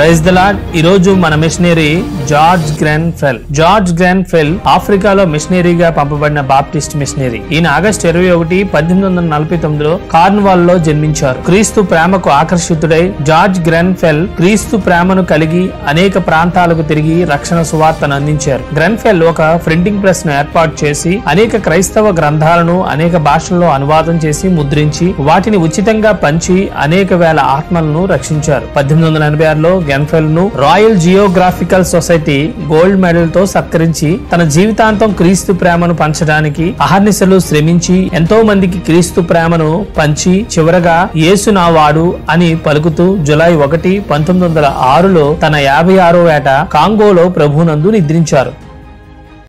praise the lord ఈ రోజు మన missionary George Grenfell George Grenfell ఆఫ్రికాలో మిషనరీగా పంపబడిన బాప్టిస్ట్ మిషనరీ ఈయన ఆగస్టు ఇరవై ఒకటి పద్దెనిమిది వందల నలభై తొమ్మిదిలో కార్న్వాల్ లో జన్మించారు క్రీస్తు ప్రేమకు ఆకర్షితుడై జార్జ్ గ్రెన్ ఫెల్ క్రీస్తు ప్రేమను కలిగి అనేక ప్రాంతాలకు తిరిగి రక్షణ సువార్తను అందించారు గ్రెన్ఫెల్ ఒక ప్రింటింగ్ ప్రెస్ ను ఏర్పాటు చేసి అనేక క్రైస్తవ గ్రంథాలను అనేక భాషల్లో అనువాదం చేసి ముద్రించి వాటిని ఉచితంగా పంచి అనేక వేల ఆత్మలను రక్షించారు పద్దెనిమిది వందల ఎనభై ఆరులో గెన్ఫెల్ ను Royal Geographical Society gold medal తో సత్కరించి తన జీవితాంతం క్రీస్తు ప్రేమను పంచడానికి అహర్నిశలు శ్రమించి ఎంతో మందికి క్రీస్తు ప్రేమను పంచి చివరగా యేసు నా వాడు అని పలుకుతూ జులై ఒకటి పంతొమ్మిది వందల ఆరులో తన యాభై ఆరో ఏట కాంగోలో ప్రభునందు నిద్రించారు